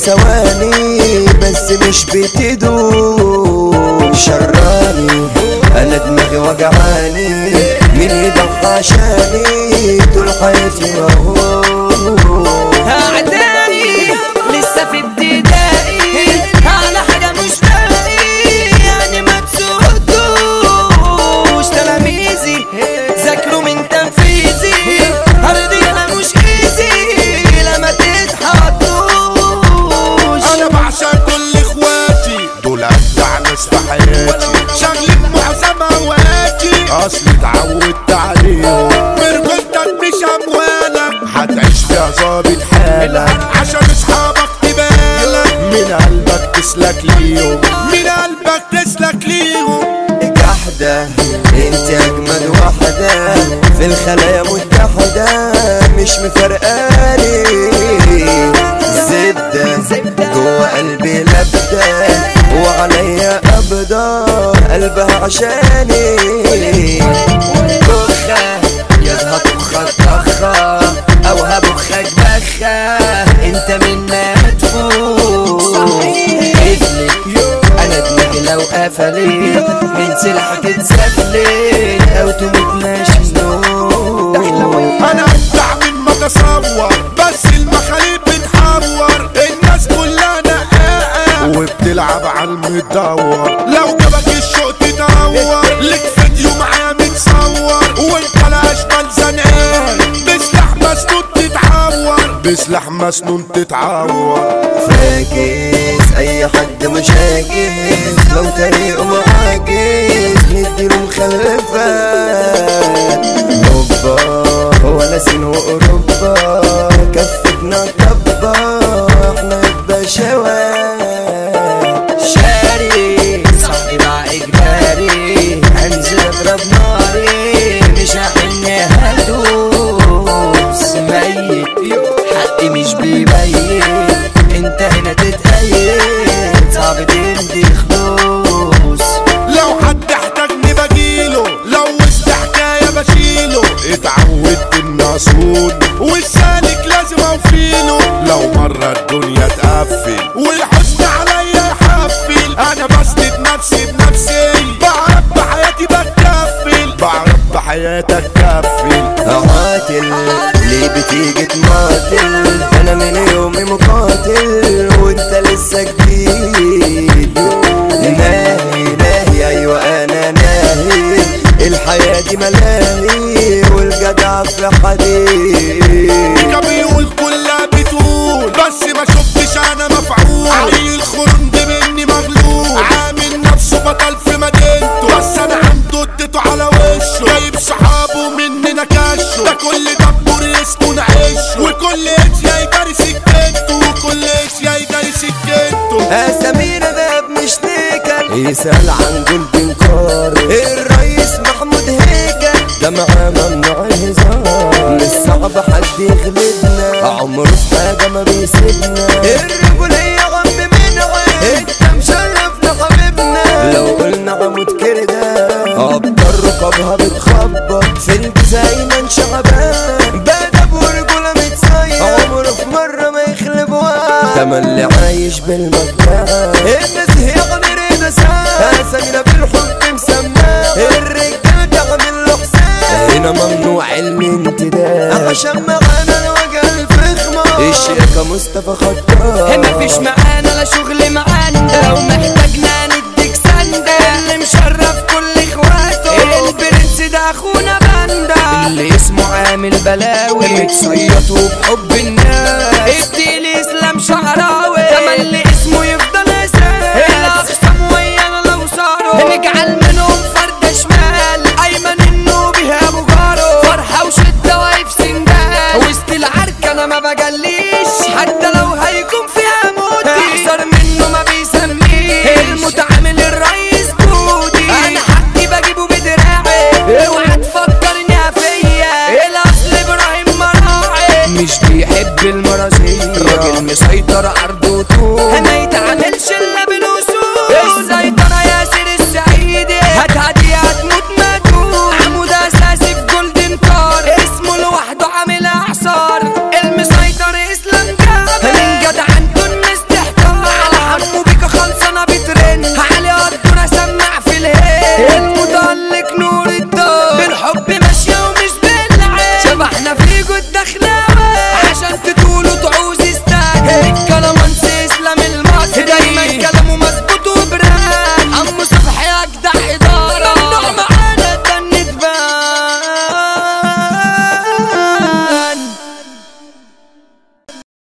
ثواني بس مش بتدوم شراني انا دماغي وجعاني مين يضحى عشاني طول حياتي اهو أعدائي لسه في ابتدائي على حاجة مش لاقي يعني ما تسودوش تلاميذي ذاكروا من تنفيذي أرضي أنا مش إيزي لما تتحطوش انا بعشق كل اخواتي دول ابدع ناس في حياتي شغلة معظم اوقاتي اصلي اتعودت عليهم برجولتك مش اموالك هتعيش فيها ظابط حالك عشان اصحابك تبالك من قلبك تسلك ليهم من قلبك تسلك ليهم جحدة انت اجمد واحدة في الخلايا متحدة مش مفرقاني زبدة جوه قلبي لبدة وعليا قبضة قلبها عشاني بخة يا هتبخك طخة او هبخك بخة انت منا تفوق قفلت انا دماغي لو قفلت من سلاحك اتسفلت او تموت ماشي نور انا ابدع من ما تصور بس المخاليب بتحور الناس كلها نقاقة وبتلعب على المدور لو جابك الشوق تدور لك فيديو معايا متصور وانت لا اشبال زنقان بسلاح مسنون تتعور بسلاح مسنون تتعور فاكس اي حد مش عاجز لو طريقه معاكس نديله مخلفات اوبا هو لسين واوروبا كفتنا طبا احنا البشوات شاري صاحبي مع اجباري هنزل اضرب ناري مش هحن هدوس ميت حقي مش بيبين انت هنا تتأيد صعب تمضي خلوص لو حد احتاجني بجيله لو وسط حكاية بشيله اتعودت اني اصون والسالك لازم اوفيله لو مرة الدنيا تقفل والحزن عليا يحفل انا بسند نفسي بنفسي بعرف بحياتي بتكفل بعرف بحياتك كفل قاتل ليه بتيجي تماطل انا من يومي مقاتل وانت لسه جديد ناهي ناهي ايوه انا ناهي الحياة دي ملاهي والجدع في حديد كان بيقول كلها بتقول بس ما شفتش انا مفعول علي الخرم دي مني مغلول عامل نفسه بطل في مدينته بس انا عنده اديته على وشه جايب صحابه مننا كشه ده كل دبور اسمه نعيشه وكل ايش يجري سكته وكل ايش يجري سكته اسامينا ده مش نيكل يسأل عن جلد انكار الرئيس محمود هيكل ده معاه ممنوع الهزار مش صعب حد يغلبنا عمره في حاجة ما بيسيبنا الرجولية غم من عين انت مشرفنا حبيبنا لو قلنا عمود كده ابطال رقابها بتخبط في الجزاينة شعبان بدب ورجولة متصير عمره في مرة ما يخلب واحد تملي عايش بالمجال الناس هي غير نساء اسامينا بالحب مسماه الرجال تعمل له حساب هنا ممنوع الانتداب عشان معانا الوجه الفخمة الشيخة مصطفى خطاب مفيش معانا لا شغل معانا لو محتاجنا نديك سندة اللي مشرف كل اخواته البرنس ده اخونا باندا اللي اسمه عامل بلاوي متصيد